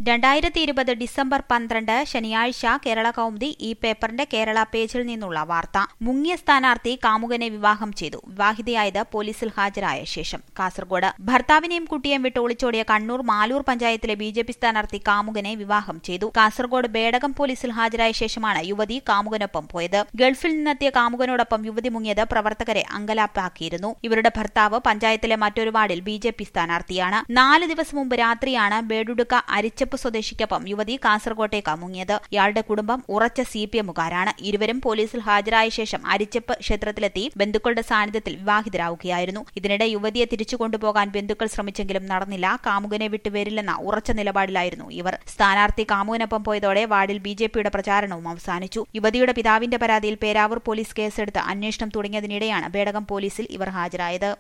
രണ്ടായിരത്തി ഇരുപത് ഡിസംബർ പന്ത്രണ്ട് ശനിയാഴ്ച കേരള കൗമുദി ഈ പേപ്പറിന്റെ കേരള പേജിൽ നിന്നുള്ള വാർത്ത മുങ്ങിയ സ്ഥാനാർത്ഥി കാമുകനെ വിവാഹം ചെയ്തു വിവാഹിതയായത് പോലീസിൽ ഹാജരായ ശേഷം കാസർഗോഡ് ഭർത്താവിനെയും കുട്ടിയെയും വിട്ട് ഒളിച്ചോടിയ കണ്ണൂർ മാലൂർ പഞ്ചായത്തിലെ ബി ജെ പി സ്ഥാനാർത്ഥി കാമുകനെ വിവാഹം ചെയ്തു കാസർഗോഡ് ബേടകം പോലീസിൽ ഹാജരായ ശേഷമാണ് യുവതി കാമുകനൊപ്പം പോയത് ഗൾഫിൽ നിന്നെത്തിയ കാമുകനോടൊപ്പം യുവതി മുങ്ങിയത് പ്രവർത്തകരെ അങ്കലാപ്പാക്കിയിരുന്നു ഇവരുടെ ഭർത്താവ് പഞ്ചായത്തിലെ മറ്റൊരു വാർഡിൽ ബി ജെ പി സ്ഥാനാർത്ഥിയാണ് നാല് ദിവസം മുമ്പ് രാത്രിയാണ് ബേഡുടുക്ക അരിച്ചപ്പ് സ്വദേശിക്കൊപ്പം യുവതി കാസർകോട്ടേക്ക് മുങ്ങിയത് ഇയാളുടെ കുടുംബം ഉറച്ച സി പി എമ്മുകാരാണ് ഇരുവരും പോലീസിൽ ഹാജരായ ശേഷം അരിച്ചപ്പ് ക്ഷേത്രത്തിലെത്തി ബന്ധുക്കളുടെ സാന്നിധ്യത്തിൽ വിവാഹിതരാവുകയായിരുന്നു ഇതിനിടെ യുവതിയെ തിരിച്ചു കൊണ്ടുപോകാൻ ബന്ധുക്കൾ ശ്രമിച്ചെങ്കിലും നടന്നില്ല കാമുകനെ വിട്ടുവരില്ലെന്ന ഉറച്ച നിലപാടിലായിരുന്നു ഇവർ സ്ഥാനാർത്ഥി കാമുകനൊപ്പം പോയതോടെ വാർഡിൽ ബി ജെ പിയുടെ പ്രചാരണവും അവസാനിച്ചു യുവതിയുടെ പിതാവിന്റെ പരാതിയിൽ പേരാവൂർ പോലീസ് കേസെടുത്ത് അന്വേഷണം തുടങ്ങിയതിനിടെയാണ് ബേടകം പോലീസിൽ ഇവർ ഹാജരായത്